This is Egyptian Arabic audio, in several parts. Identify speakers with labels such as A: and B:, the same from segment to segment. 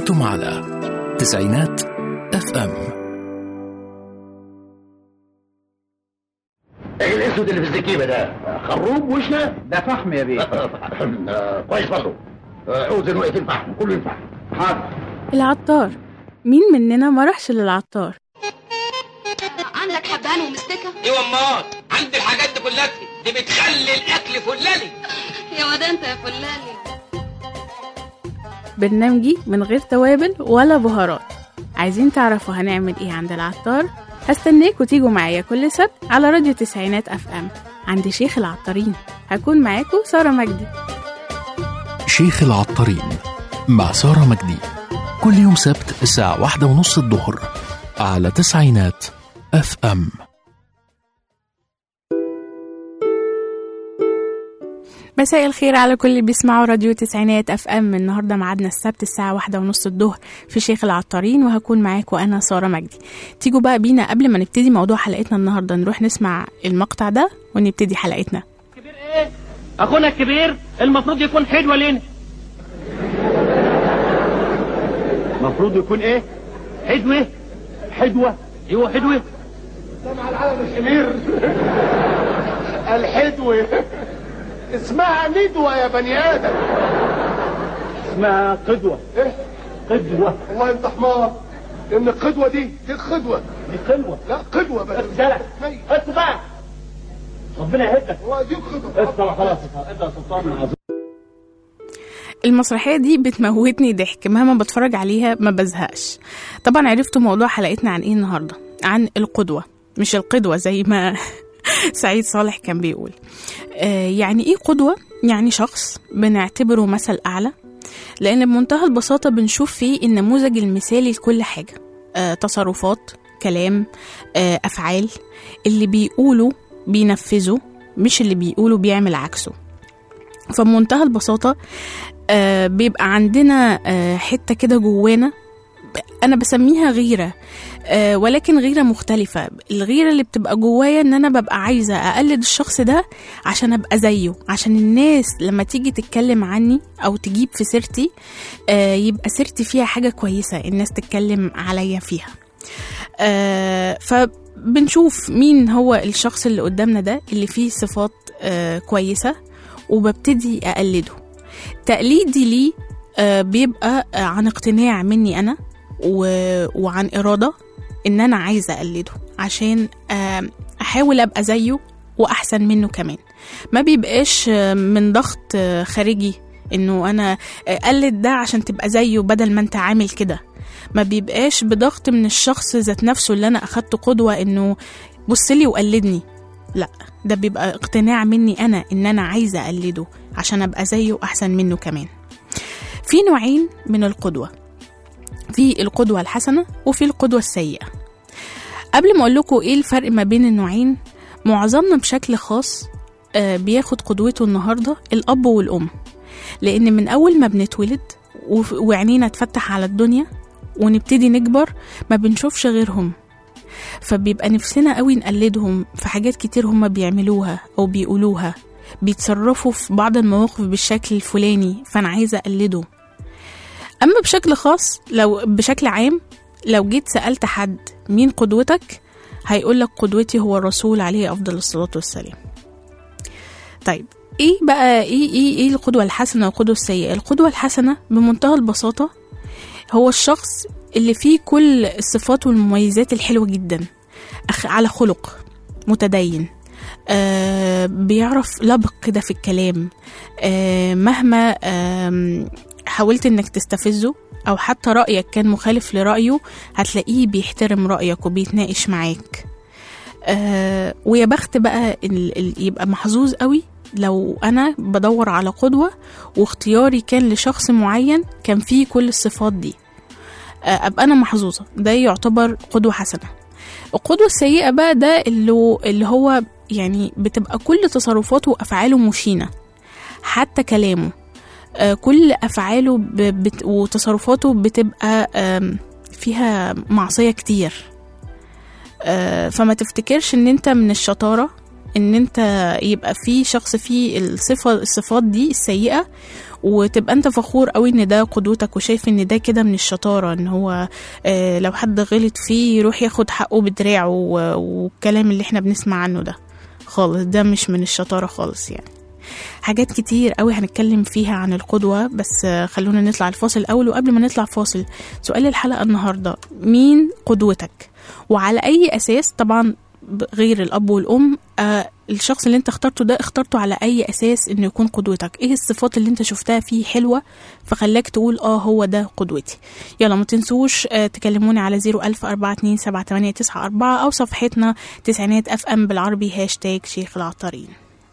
A: أنتم على تسعينات اف ام
B: ايه الاسود اللي في الزكيبه ده خروب وشنا
C: ده فحم يا بيه
B: آه، كويس برضه آه، اوزن وقت الفحم كله ينفع
C: حاضر
D: العطار مين مننا ما راحش للعطار
E: عندك حبهان ومستكة
F: ايوه امال عندي الحاجات دي كلها دي بتخلي الاكل فلالي
E: يا واد انت يا فلالي
D: برنامجي من غير توابل ولا بهارات عايزين تعرفوا هنعمل ايه عند العطار هستناكوا تيجوا معايا كل سبت على راديو تسعينات اف ام عند شيخ العطارين هكون معاكم سارة مجدي
A: شيخ العطارين مع سارة مجدي كل يوم سبت الساعة واحدة ونص الظهر على تسعينات اف ام
D: مساء الخير على كل اللي بيسمعوا راديو تسعينات اف ام النهارده ميعادنا السبت الساعه واحدة ونص الظهر في شيخ العطارين وهكون معاكم انا ساره مجدي تيجوا بقى بينا قبل ما نبتدي موضوع حلقتنا النهارده نروح نسمع المقطع ده ونبتدي حلقتنا
G: كبير ايه اخونا الكبير المفروض يكون حدوه لنا المفروض يكون ايه حدوه حدوه ايوه حدوه
B: مع العالم الكبير الحدوة اسمها ندوة يا بني آدم
G: اسمها قدوه
B: إيه؟
G: قدوه
B: والله أنت حمار إن القدوة دي دي القدوة
G: دي قدوه
B: لا قدوة بس
G: جلع بس بقى ربنا يهدك
B: والله دي القدوة
G: اسمع خلاص انت يا سلطان عظيم
D: المسرحية دي بتموتني ضحك مهما بتفرج عليها ما بزهقش طبعا عرفتوا موضوع حلقتنا عن ايه النهاردة عن القدوة مش القدوة زي ما سعيد صالح كان بيقول آه يعني ايه قدوة؟ يعني شخص بنعتبره مثل أعلى لأن بمنتهى البساطة بنشوف فيه النموذج المثالي لكل حاجة آه تصرفات كلام آه أفعال اللي بيقولوا بينفذوا مش اللي بيقولوا بيعمل عكسه فبمنتهى البساطة آه بيبقى عندنا آه حتة كده جوانا أنا بسميها غيرة آه ولكن غيرة مختلفة الغيرة اللي بتبقى جوايا إن أنا ببقى عايزة أقلد الشخص ده عشان أبقى زيه عشان الناس لما تيجي تتكلم عني أو تجيب في سيرتي آه يبقى سيرتي فيها حاجة كويسة الناس تتكلم عليا فيها آه فبنشوف مين هو الشخص اللي قدامنا ده اللي فيه صفات آه كويسة وببتدي أقلده تقليدي ليه آه بيبقى آه عن اقتناع مني أنا و- وعن إرادة إن أنا عايزة أقلده عشان آه أحاول أبقى زيه وأحسن منه كمان ما بيبقاش آه، من ضغط آه، خارجي إنه أنا آه، قلد ده عشان تبقى زيه بدل ما أنت عامل كده ما بيبقاش بضغط من الشخص ذات نفسه اللي أنا أخدته قدوة إنه بصلي وقلدني لا ده بيبقى اقتناع مني أنا إن أنا عايزة أقلده عشان أبقى زيه أحسن منه كمان في نوعين من القدوة في القدوة الحسنة وفي القدوة السيئة قبل ما أقول لكم إيه الفرق ما بين النوعين معظمنا بشكل خاص آه، بياخد قدوته النهاردة الأب والأم لأن من أول ما بنتولد وف- وعينينا تفتح على الدنيا ونبتدي نكبر ما بنشوفش غيرهم فبيبقى نفسنا قوي نقلدهم في حاجات كتير هما بيعملوها أو بيقولوها بيتصرفوا في بعض المواقف بالشكل الفلاني فأنا عايزة أقلده أما بشكل خاص لو بشكل عام لو جيت سألت حد مين قدوتك هيقولك قدوتي هو الرسول عليه أفضل الصلاة والسلام طيب ايه بقى ايه ايه ايه القدوة الحسنة والقدوة السيئة القدوة الحسنة بمنتهى البساطة هو الشخص اللي فيه كل الصفات والمميزات الحلوة جدا أخ على خلق متدين آه بيعرف لبق كده في الكلام آه مهما آم، حاولت انك تستفزه او حتى رأيك كان مخالف لرأيه هتلاقيه بيحترم رأيك وبيتناقش معاك آه ويا بخت بقى ال- ال- يبقى محظوظ قوي لو انا بدور على قدوة واختياري كان لشخص معين كان فيه كل الصفات دي آه ابقى انا محظوظة ده يعتبر قدوة حسنة القدوة السيئة بقى ده اللي, اللي هو يعني بتبقى كل تصرفاته وأفعاله مشينة حتى كلامه آه، كل أفعاله ب- بت وتصرفاته بتبقى آم، فيها معصية كتير آه، فما تفتكرش ان انت من الشطارة ان انت يبقى في شخص فيه الصفة الصفات دي السيئة وتبقى انت فخور قوي ان ده قدوتك وشايف ان ده كده من الشطاره ان هو آه لو حد غلط فيه يروح ياخد حقه بدراعه و- والكلام اللي احنا بنسمع عنه ده خالص ده مش من الشطاره خالص يعني حاجات كتير قوي هنتكلم فيها عن القدوة بس آه، خلونا نطلع الفاصل الأول وقبل ما نطلع فاصل سؤال الحلقة النهاردة مين قدوتك وعلى أي أساس طبعا ب- غير الأب والأم آه الشخص اللي انت اخترته ده اخترته على أي أساس إنه يكون قدوتك ايه الصفات اللي انت شفتها فيه حلوة فخلاك تقول اه هو ده قدوتي يلا ما تنسوش آه تكلموني على 010427894 أو صفحتنا تسعينات اف ام بالعربي هاشتاج شيخ العطارين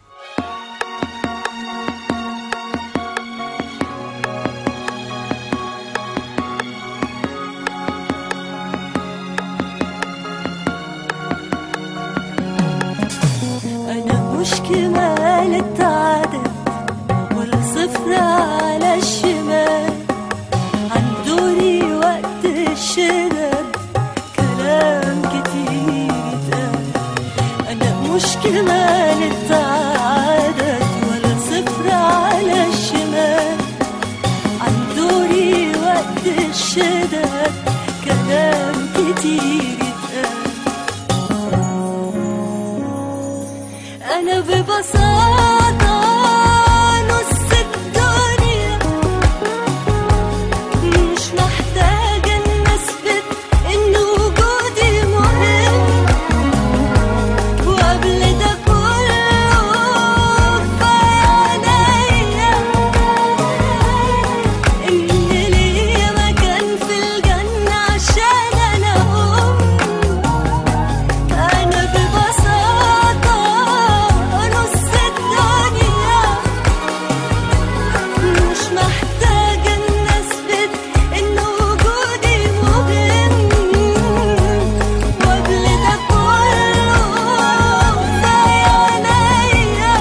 C: أنا مش كمال التعدد ولا صفر على الشمال عن دوري وقت الشدد كلام كتير اتقال أنا مش كمال التعدد ولا صفر على الشمال عن دوري وقت الشدد كلام كتير اتقال أنا ببساطة نص الدنيا مش محتاجة إن أثبت إن وجودي مهم وقبل ده كله كفاية عليا إن ليا مكان في الجنة عشان أنا أم أنا ببساطة نص الدنيا مش محتاجة إن أثبت إن وجودي مهم وقبل ده كله كفاية عليا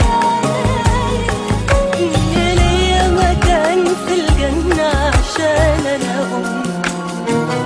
C: إن ليا مكان في الجنة عشان أنا أم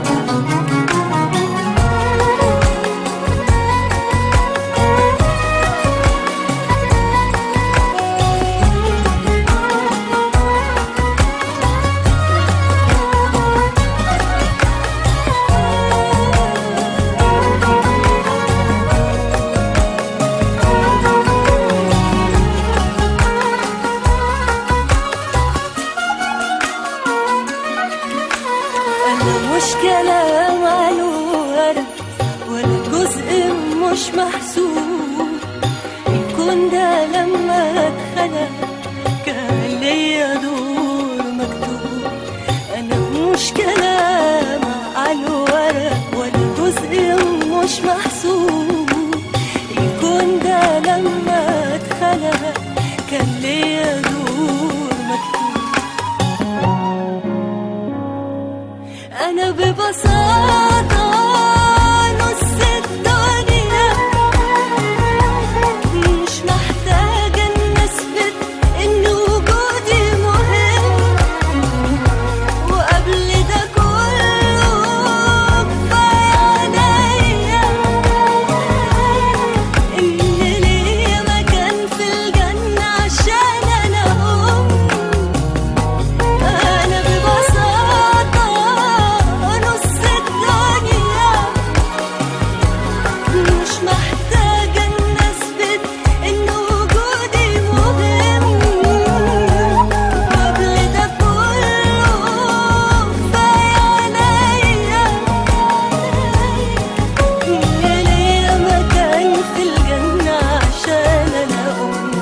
C: أنا مش كلام على ورق ولا جزء مش محسوب الكون ده لما اتخلق كان ليا دور مكتوب أنا مش كلام على ورق ولا جزء مش محسوب الكون ده لما اتخلق كان ليا دور مكتوب أنا ببساطة نص الدنيا مش محتاجة إن أثبت إن وجودي مهم وقبل ده كله كفاية عليا إن ليا مكان في الجنة عشان أنا أم أنا ببساطة نص الدنيا مش محتاجة إن أثبت إن وجودي مهم قبل ده كله كفاية عليا إن ليا مكان في الجنة عشان أنا أم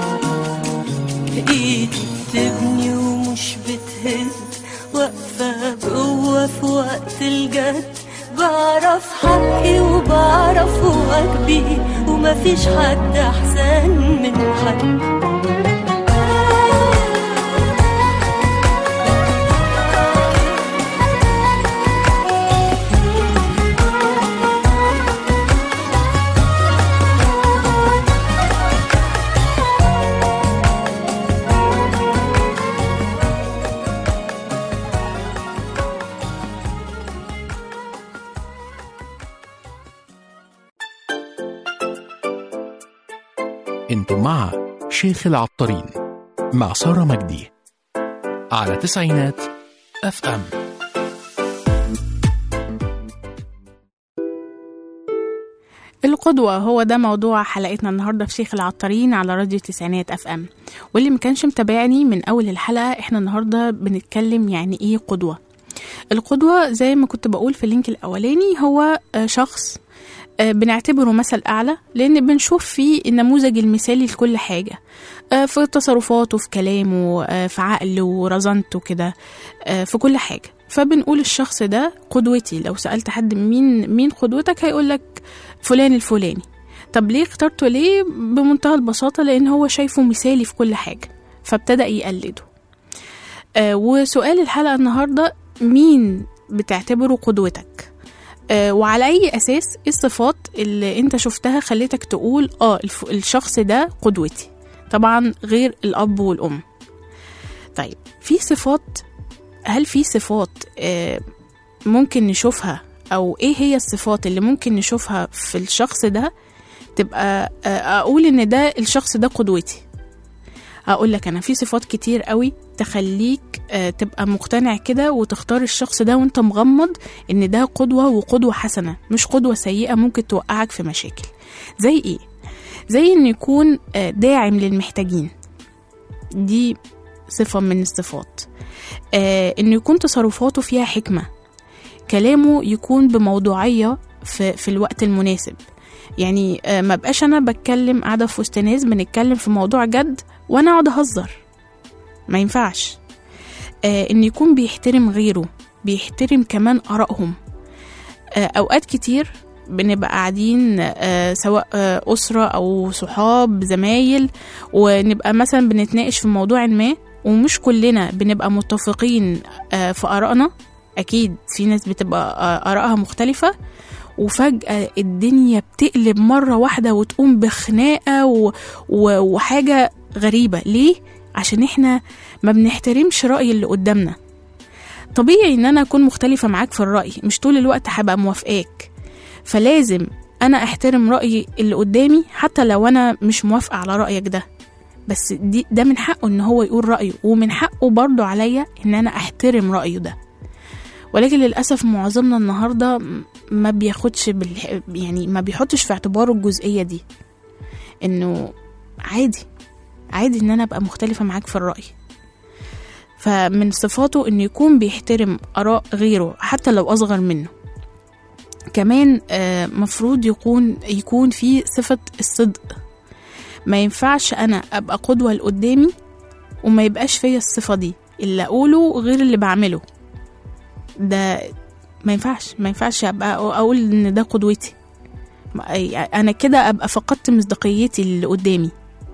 C: ايدي بتبني ومش بتهد واقفة بقوة في وقت الجد بعرف حقي وبعرف واجبي ومفيش حد احسن من حد
A: انتم مع شيخ العطارين مع سارة مجدي على تسعينات اف ام
D: القدوة هو ده موضوع حلقتنا النهاردة في شيخ العطارين على راديو تسعينات اف ام واللي ما كانش متابعني من اول الحلقة احنا النهاردة بنتكلم يعني ايه قدوة القدوة زي ما كنت بقول في اللينك الاولاني هو آه، شخص آه، بنعتبره مثل أعلى لأن بنشوف فيه النموذج المثالي لكل حاجة آه، في تصرفاته في كلامه آه، في عقله ورزانته كده آه، في كل حاجة فبنقول الشخص ده قدوتي لو سألت حد مين مين قدوتك هيقولك فلان الفلاني طب ليه اخترته ليه بمنتهى البساطة لأن هو شايفه مثالي في كل حاجة فابتدأ يقلده آه وسؤال الحلقة النهاردة مين بتعتبره قدوتك آه وعلى أي أساس إيه الصفات اللي أنت شفتها خلتك تقول آه الف- الشخص ده قدوتي طبعا غير الأب والأم طيب في صفات هل في صفات آه ممكن نشوفها أو إيه هي الصفات اللي ممكن نشوفها في الشخص ده تبقى آه أقول إن ده الشخص ده قدوتي اقول لك انا في صفات كتير قوي تخليك آه، تبقى مقتنع كده وتختار الشخص ده وانت مغمض ان ده قدوة وقدوة حسنة مش قدوة سيئة ممكن توقعك في مشاكل زي ايه زي ان يكون آه، داعم للمحتاجين دي صفة من الصفات آه، انه يكون تصرفاته فيها حكمة كلامه يكون بموضوعية في, في الوقت المناسب يعني آه، ما بقاش انا بتكلم قاعده في وسط ناس بنتكلم في موضوع جد وانا اقعد اهزر ما ينفعش آه ان يكون بيحترم غيره بيحترم كمان ارائهم آه اوقات كتير بنبقى قاعدين آه سواء آه أسرة أو صحاب زمايل ونبقى مثلا بنتناقش في موضوع ما ومش كلنا بنبقى متفقين آه في آرائنا أكيد في ناس بتبقى آه آرائها مختلفة وفجأة الدنيا بتقلب مرة واحدة وتقوم بخناقة و... و... وحاجة غريبة ليه؟ عشان احنا ما بنحترمش رأي اللي قدامنا طبيعي ان انا اكون مختلفة معاك في الرأي مش طول الوقت هبقى موافقاك فلازم انا احترم رأي اللي قدامي حتى لو انا مش موافقة على رأيك ده بس دي ده من حقه ان هو يقول رأيه ومن حقه برضه عليا ان انا احترم رأيه ده ولكن للأسف معظمنا النهاردة ما بياخدش بال... يعني ما بيحطش في اعتباره الجزئية دي انه عادي عادي ان انا ابقى مختلفة معاك في الرأي فمن صفاته انه يكون بيحترم اراء غيره حتى لو اصغر منه كمان آه، مفروض يكون يكون في صفة الصدق ما ينفعش انا ابقى قدوة لقدامي وما يبقاش فيا الصفة دي اللي اقوله غير اللي بعمله ده ما ينفعش ما ينفعش ابقى اقول ان ده قدوتي انا كده ابقى فقدت مصداقيتي اللي قدامي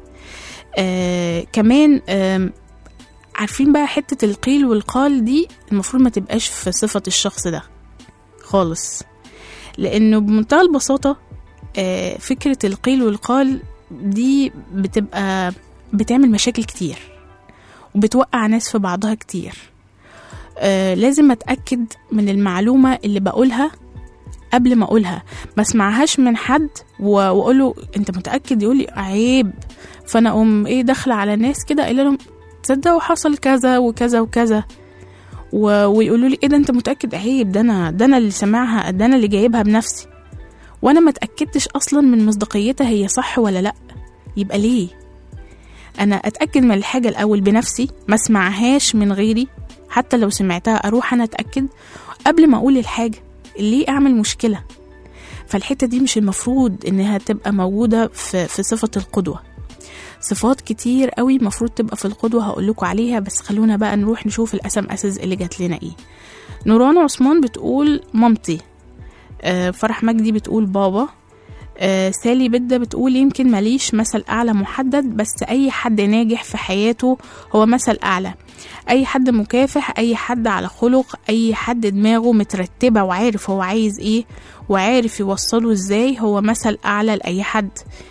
D: آه كمان آه عارفين بقى حتة القيل والقال دي المفروض ما تبقاش في صفة الشخص ده خالص لأنه بمنتهى البساطة آه فكرة القيل والقال دي بتبقى بتعمل مشاكل كتير وبتوقع ناس في بعضها كتير آه لازم أتأكد من المعلومة اللي بقولها قبل ما أقولها ما اسمعهاش من حد و- وأقوله أنت متأكد يقولي عيب فأنا أقوم إيه داخلة على ناس كده قايلة لهم تصدقوا حصل كذا وكذا وكذا و... ويقولوا لي ايه ده انت متاكد عيب ده انا ده انا اللي سامعها ده انا اللي جايبها بنفسي وانا ما اتاكدتش اصلا من مصداقيتها هي صح ولا لا يبقى ليه انا اتاكد من الحاجه الاول بنفسي ما اسمعهاش من غيري حتى لو سمعتها اروح انا اتاكد قبل ما اقول الحاجه ليه اعمل مشكله فالحته دي مش المفروض انها تبقى موجوده في, في صفه القدوه صفات كتير قوي مفروض تبقى في القدوة هقول لكم عليها بس خلونا بقى نروح نشوف الأسم أسز اللي جات لنا إيه نوران عثمان بتقول مامتي آه فرح مجدي بتقول بابا آه سالي بدة بتقول يمكن ماليش مثل أعلى محدد بس أي حد ناجح في حياته هو مثل أعلى أي حد مكافح أي حد على خلق أي حد دماغه مترتبة وعارف هو عايز إيه وعارف يوصله إزاي هو مثل أعلى لأي حد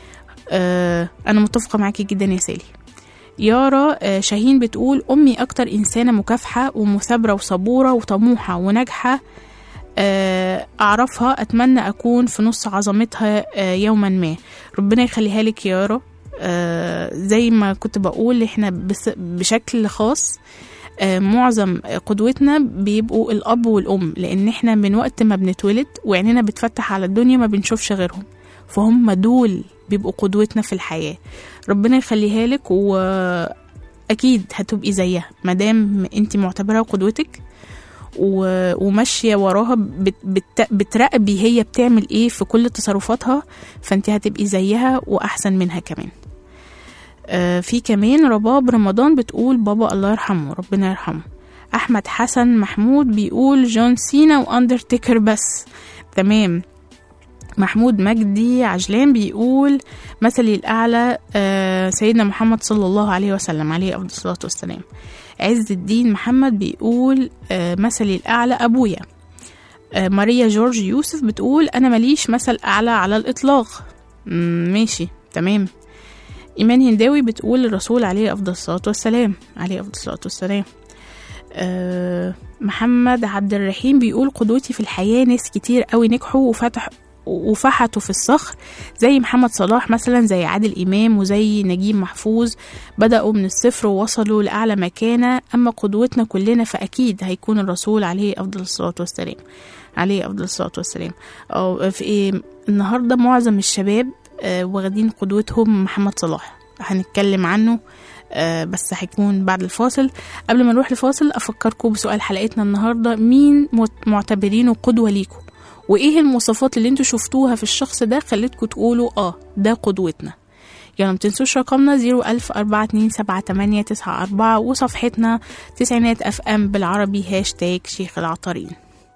D: آه أنا متفقة معاكي جدا يا سالي يارا آه شاهين بتقول أمي أكتر إنسانة مكافحة ومثابرة وصبورة وطموحة وناجحة آه أعرفها أتمنى أكون في نص عظمتها آه يوما ما ربنا يخليها لك يارا آه زي ما كنت بقول إحنا بس بشكل خاص آه، معظم قدوتنا بيبقوا الأب والأم لأن احنا من وقت ما بنتولد وعينينا بتفتح على الدنيا ما بنشوفش غيرهم فهم دول بيبقوا قدوتنا في الحياة ربنا يخليها لك وأكيد هتبقي زيها مادام انت معتبرها قدوتك و- وماشية وراها بت بت بتراقبي هي بتعمل ايه في كل تصرفاتها فانت هتبقي زيها وأحسن منها كمان آه، في كمان رباب رمضان بتقول بابا الله يرحمه ربنا يرحمه احمد حسن محمود بيقول جون سينا واندرتيكر بس تمام محمود مجدي عجلان بيقول مثلي الأعلى آه، سيدنا محمد صلى الله عليه وسلم عليه أفضل الصلاة والسلام عز الدين محمد بيقول آه، مثلي الأعلى أبويا آه، ماريا جورج يوسف بتقول أنا ماليش مثل أعلى على الإطلاق مم، ماشي تمام إيمان هنداوي بتقول الرسول عليه أفضل الصلاة والسلام عليه أفضل الصلاة والسلام أه محمد عبد الرحيم بيقول قدوتي في الحياة ناس كتير قوي نجحوا وفتح وفحتوا في الصخر زي محمد صلاح مثلا زي عادل إمام وزي نجيب محفوظ بدأوا من الصفر ووصلوا لأعلى مكانة أما قدوتنا كلنا فأكيد هيكون الرسول عليه أفضل الصلاة والسلام عليه أفضل الصلاة والسلام أو في إيه النهاردة معظم الشباب آه، واخدين قدوتهم محمد صلاح هنتكلم عنه آه، بس هيكون بعد الفاصل قبل ما نروح لفاصل أفكركم بسؤال حلقتنا النهاردة مين مت- معتبرينه قدوة ليكم وإيه المواصفات اللي انتوا شفتوها في الشخص ده خلتكم تقولوا آه ده قدوتنا يلا متنسوش رقمنا زيرو ألف أربعة اتنين سبعة تمانية تسعة أربعة وصفحتنا تسعينات أف أم بالعربي هاشتاج شيخ العطارين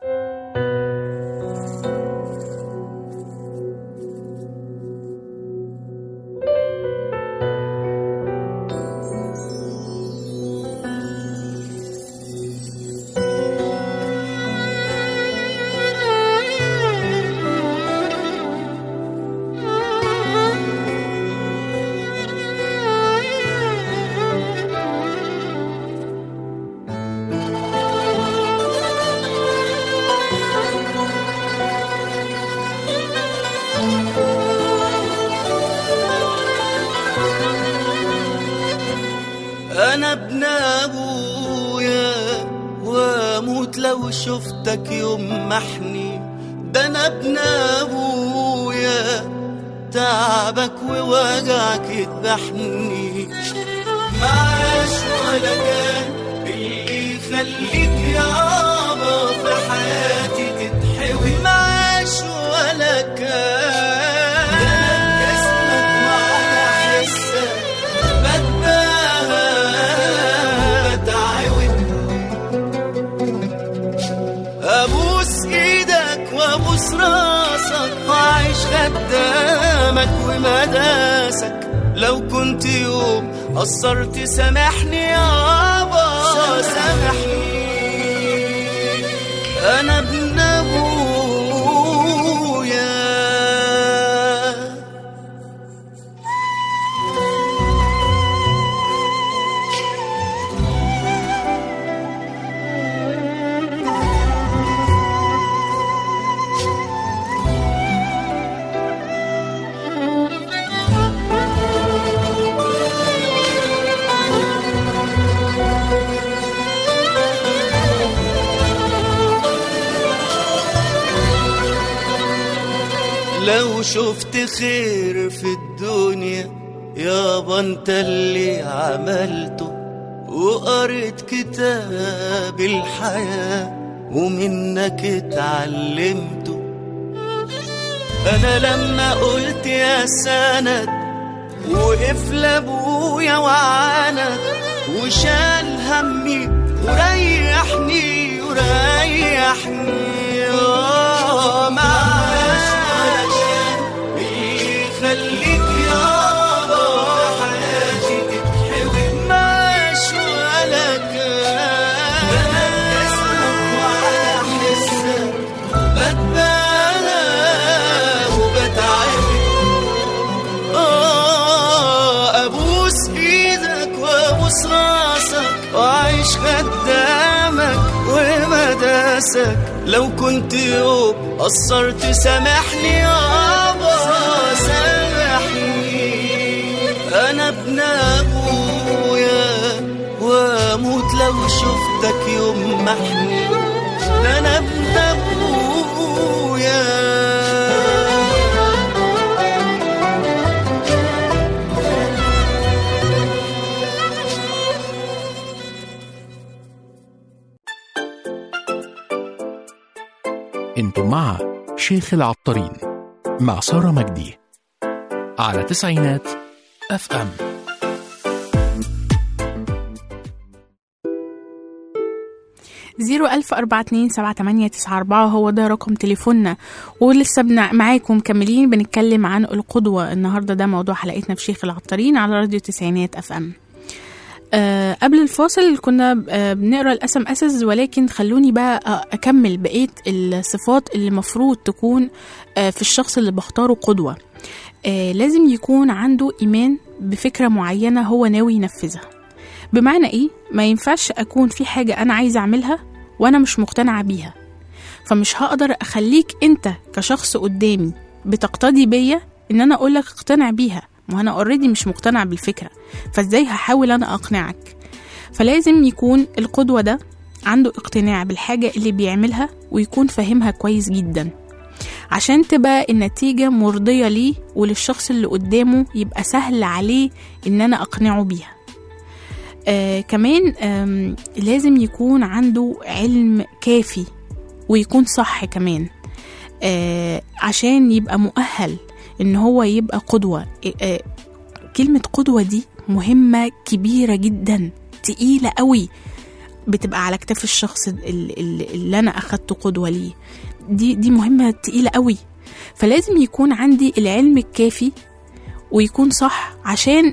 H: انا ابن ابويا واموت لو شفتك يوم محني ده انا ابن ابويا تعبك ووجعك يذبحني معاش ولا كان اللي يخليك يابا في حياتي تتحوي معاش ولا كان اسمك وعلى حسك بتباهى بتعود ابوس ايدك وابوس راسك واعيش خدامك ومداسك لو كنت يوم قصرت سامحني يابا سامحني انا ابن ابويا لو شفت خير في الدنيا يابا انت اللي عملته وقريت كتاب الحياة ومنك اتعلمته انا لما قلت يا سند وقف لابويا وعاند وشال همي وريحني وريحني آه، معاش علشان يخليك يابا حياتي تتحوي معاش ولا كان اسمك وعلى حسك بتبالى وبتعب آه، ابوس ايدك وابوس راسك واعيش خدامك ومداسك لو كنت يوم قصرت سامحني يابا سامحني انا ابن ابويا واموت لو شفت سامحني ده انا ابن ابويا
A: انتم مع شيخ العطارين مع سارة مجدي على تسعينات اف ام
D: زيرو ألف أربعة اتنين سبعة تمانية تسعة أربعة هو ده رقم تليفوننا ولسه بنا معاكم مكملين بنتكلم عن القدوة النهاردة ده موضوع حلقتنا في شيخ العطارين على راديو تسعينات أف أم آه قبل الفاصل كنا آه بنقرا الاسم اسس ولكن خلوني بقى آه اكمل بقيه الصفات اللي المفروض تكون آه في الشخص اللي بختاره قدوه آه لازم يكون عنده ايمان بفكره معينه هو ناوي ينفذها بمعنى ايه ما ينفعش اكون في حاجه انا عايزه اعملها وانا مش مقتنعه بيها فمش هقدر اخليك انت كشخص قدامي بتقتدي بيا ان انا اقولك اقتنع بيها ما انا اوريدي مش مقتنع بالفكره فازاي هحاول انا اقنعك فلازم يكون القدوه ده عنده اقتناع بالحاجه اللي بيعملها ويكون فاهمها كويس جدا عشان تبقى النتيجة مرضية ليه وللشخص اللي قدامه يبقى سهل عليه إن أنا أقنعه بيها آه كمان آم لازم يكون عنده علم كافي ويكون صح كمان آه عشان يبقى مؤهل ان هو يبقى قدوة آه كلمة قدوة دي مهمة كبيرة جدا تقيلة قوي بتبقى على كتاف الشخص اللي, اللي انا اخدته قدوة ليه دي دي مهمة تقيلة قوي فلازم يكون عندي العلم الكافي ويكون صح عشان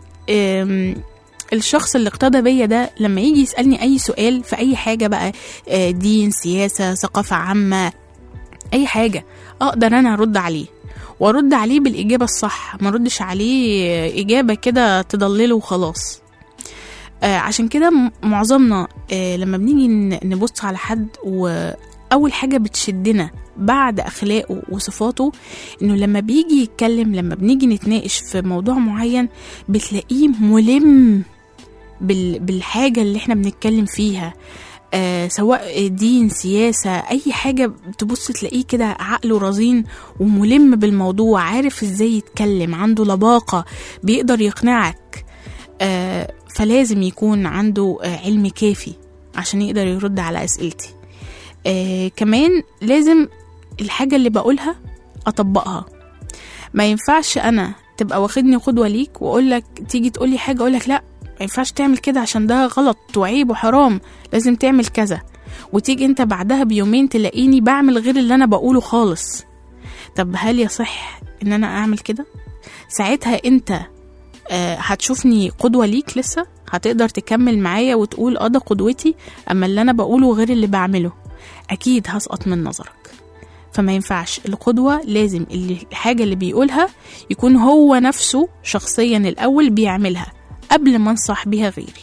D: الشخص اللي اقتدى بيا ده لما يجي يسألني أي سؤال في أي حاجة بقى دين سياسة ثقافة عامة أي حاجة أقدر أنا أرد عليه وأرد عليه بالإجابة الصح ما ردش عليه إجابة كده تضلله وخلاص عشان كده معظمنا لما بنيجي نبص على حد وأول حاجة بتشدنا بعد أخلاقه وصفاته إنه لما بيجي يتكلم لما بنيجي نتناقش في موضوع معين بتلاقيه ملم بال بالحاجة اللي احنا بنتكلم فيها آه سواء دين سياسة أي حاجة تبص تلاقيه كده عقله رزين وملم بالموضوع عارف ازاي يتكلم عنده لباقة بيقدر يقنعك آه فلازم يكون عنده آه علم كافي عشان يقدر يرد على أسئلتي آه كمان لازم الحاجة اللي بقولها أطبقها ما ينفعش أنا تبقى واخدني قدوة ليك وأقولك تيجي تقولي حاجة أقولك لأ ما ينفعش تعمل كده عشان ده غلط وعيب وحرام لازم تعمل كذا وتيجي انت بعدها بيومين تلاقيني بعمل غير اللي انا بقوله خالص طب هل يصح ان انا اعمل كده ساعتها انت آه هتشوفني قدوة ليك لسه هتقدر تكمل معايا وتقول اه ده قدوتي اما اللي انا بقوله غير اللي بعمله اكيد هسقط من نظرك فما ينفعش القدوة لازم اللي الحاجة اللي بيقولها يكون هو نفسه شخصيا الأول بيعملها قبل ما انصح بيها غيري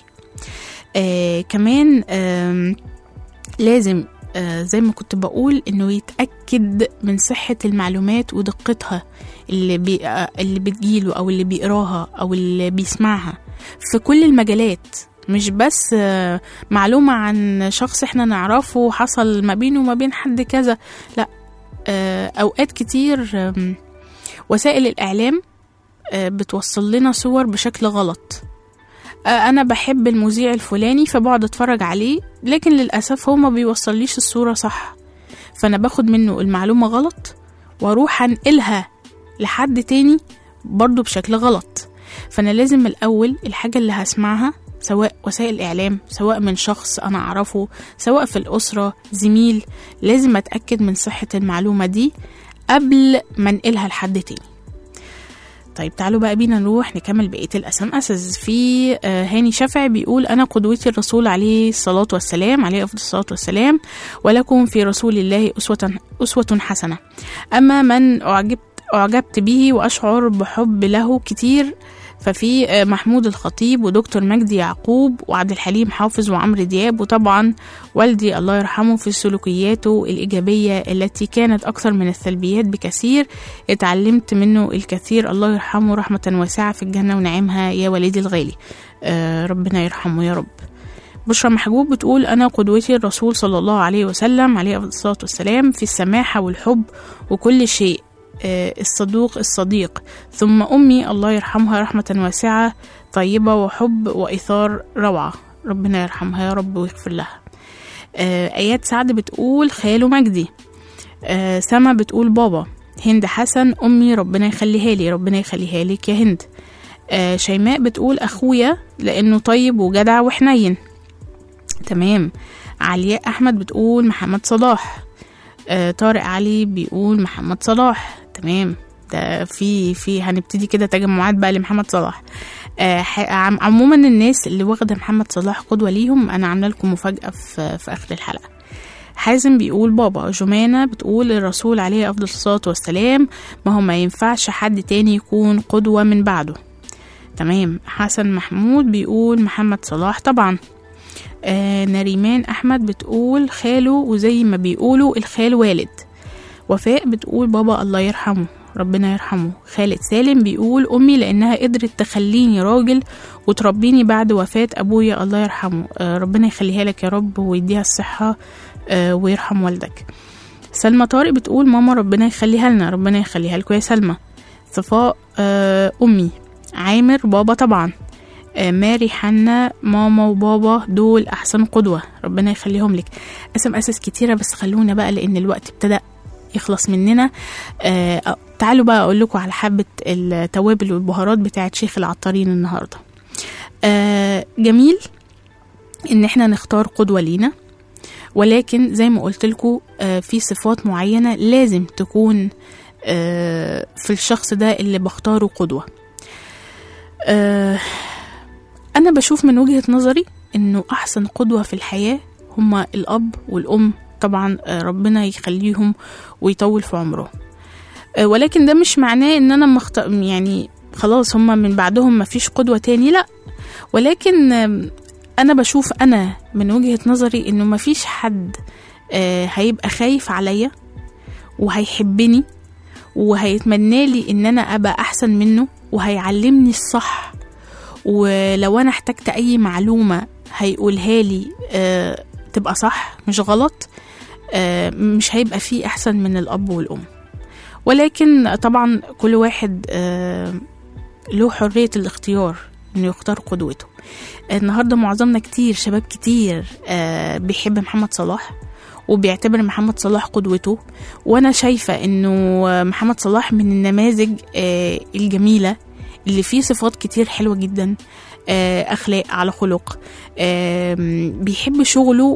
D: آه كمان آه لازم آه زي ما كنت بقول انه يتاكد من صحه المعلومات ودقتها اللي بي آه اللي بتجيله او اللي بيقراها او اللي بيسمعها في كل المجالات مش بس آه معلومه عن شخص احنا نعرفه حصل ما بينه وما بين حد كذا لا آه اوقات كتير آه وسائل الاعلام آه بتوصل لنا صور بشكل غلط انا بحب المذيع الفلاني فبقعد اتفرج عليه لكن للاسف هو ما بيوصليش الصوره صح فانا باخد منه المعلومه غلط واروح انقلها لحد تاني برضه بشكل غلط فانا لازم الاول الحاجه اللي هسمعها سواء وسائل اعلام سواء من شخص انا اعرفه سواء في الاسره زميل لازم اتاكد من صحه المعلومه دي قبل ما انقلها لحد تاني طيب تعالوا بقى بينا نروح نكمل بقية الأسم أسز في آه هاني شافعي بيقول أنا قدوتي الرسول عليه الصلاة والسلام عليه أفضل الصلاة والسلام ولكم في رسول الله أسوة, أسوة حسنة أما من أعجبت, أعجبت به وأشعر بحب له كتير ففي محمود الخطيب ودكتور مجدي يعقوب وعبد الحليم حافظ وعمرو دياب وطبعا والدي الله يرحمه في سلوكياته الإيجابية التي كانت أكثر من السلبيات بكثير اتعلمت منه الكثير الله يرحمه رحمة واسعة في الجنة ونعمها يا والدي الغالي آه ربنا يرحمه يا رب بشرى محجوب بتقول أنا قدوتي الرسول صلى الله عليه وسلم عليه أفضل الصلاة والسلام في السماحة والحب وكل شيء آه، الصدوق الصديق ثم أمي الله يرحمها رحمة واسعة طيبة وحب وإثار روعة ربنا يرحمها يا رب ويغفر لها آه، آيات سعد بتقول خاله مجدي آه، سما بتقول بابا هند حسن أمي ربنا يخليها لي ربنا يخليها لك يا هند آه، شيماء بتقول أخويا لأنه طيب وجدع وحنين تمام علياء أحمد بتقول محمد صلاح آه، طارق علي بيقول محمد صلاح تمام ده في في هنبتدي كده تجمعات بقى لمحمد صلاح آه، ح- عم- عموما الناس اللي واخده محمد صلاح قدوه ليهم انا عامله لكم مفاجاه في في اخر الحلقه حازم بيقول بابا جمانة بتقول الرسول عليه أفضل الصلاة والسلام ما هو ما ينفعش حد تاني يكون قدوة من بعده تمام حسن محمود بيقول محمد صلاح طبعا آه نريمان أحمد بتقول خاله وزي ما بيقولوا الخال والد وفاء بتقول بابا الله يرحمه ربنا يرحمه خالد سالم بيقول أمي لأنها قدرت تخليني راجل وتربيني بعد وفاة أبويا الله يرحمه آه ربنا يخليها لك يا رب ويديها الصحة آه ويرحم والدك سلمى طارق بتقول ماما ربنا يخليها لنا ربنا يخليها لكم يا سلمى صفاء آه أمي عامر بابا طبعا آه، ماري حنا ماما وبابا دول احسن قدوه ربنا يخليهم لك اسم اسس كتيره بس خلونا بقى لان الوقت ابتدى يخلص مننا آه آه، تعالوا بقى اقول لكم على حبه التوابل والبهارات بتاعت شيخ العطارين النهارده آه جميل ان احنا نختار قدوه لينا ولكن زي ما قلت لكم آه في صفات معينه لازم تكون آه في الشخص ده اللي بختاره قدوه آه أنا بشوف من وجهة نظري إنه أحسن قدوة في الحياة هما الأب والأم طبعا آه، ربنا يخليهم ويطول في عمرهم آه، ولكن ده مش معناه إن أنا مخت... يعني خلاص هما من بعدهم مفيش قدوة تاني لأ ولكن آم، أنا بشوف أنا من وجهة نظري إنه مفيش حد آه، هيبقى خايف عليا وهيحبني وهيتمنى لي إن أنا أبقى أحسن منه وهيعلمني الصح ولو انا احتجت اي معلومه هيقولها لي آه تبقى صح مش غلط آه مش هيبقى فيه احسن من الاب والام ولكن طبعا كل واحد آه له حريه الاختيار انه يختار قدوته النهارده معظمنا كتير شباب كتير آه بيحب محمد صلاح وبيعتبر محمد صلاح قدوته وانا شايفه انه محمد صلاح من النماذج آه الجميله اللي فيه صفات كتير حلوة جدا آه، أخلاق على خلق آم، بيحب شغله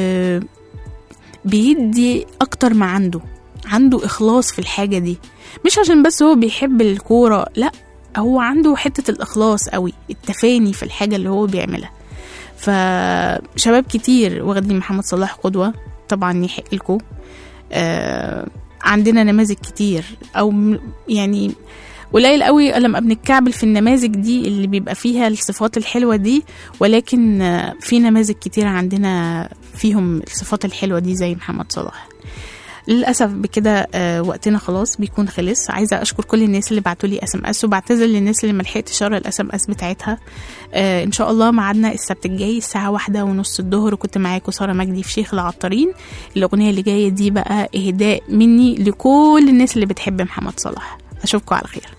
D: وبيدي أكتر ما عنده عنده إخلاص في الحاجة دي مش عشان بس هو بيحب الكورة لأ هو عنده حتة الإخلاص قوي التفاني في الحاجة اللي هو بيعملها فشباب كتير واخدين محمد صلاح قدوة طبعا يحق لكم آه عندنا نماذج كتير او م- يعني قليل قوي لما بنتكعبل في النماذج دي اللي بيبقى فيها الصفات الحلوة دي ولكن آه، في نماذج كتير عندنا فيهم الصفات الحلوة دي زي محمد صلاح للأسف بكده آه، وقتنا خلاص بيكون خلص عايزة أشكر كل الناس اللي بعتوا لي اس ام اس وبعتذر للناس اللي ملحقتش أقرا الاس ام اس بتاعتها آه، إن شاء الله ميعادنا السبت الجاي الساعة واحدة ونص الظهر وكنت معاكم سارة مجدي في شيخ العطارين الأغنية اللي جاية دي بقى إهداء مني لكل الناس اللي بتحب محمد صلاح أشوفكم على خير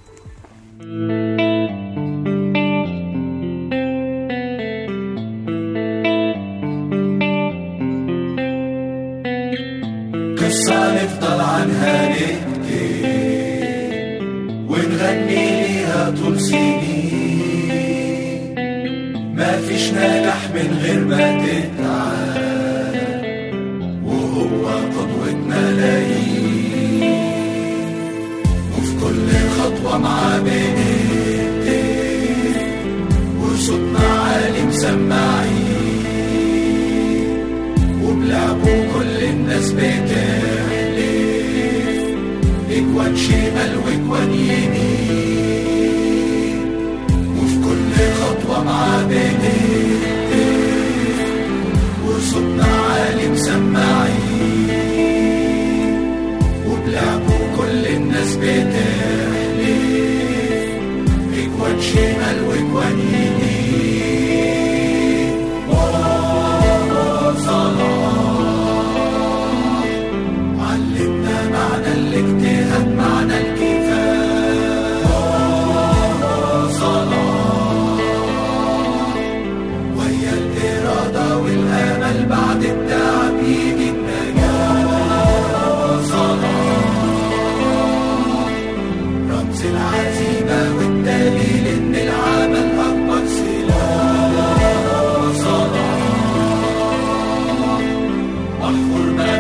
H: قصة نفضل عنها نحكي ونغني ليها طول سنين ما فيش نجاح من غير ما تتعب وهو قدوة ملايين وفي كل خطوة معاه بنهتف وصوتنا عالي مسمعين وبلعبه كل الناس بتحلف اجوان شمال واجوان يمين وفي كل خطوة معاه بنهتف وصوتنا عالي مسمعين وبلعبه كل الناس بتحلف اجوان شمال واجوان يمين حرمة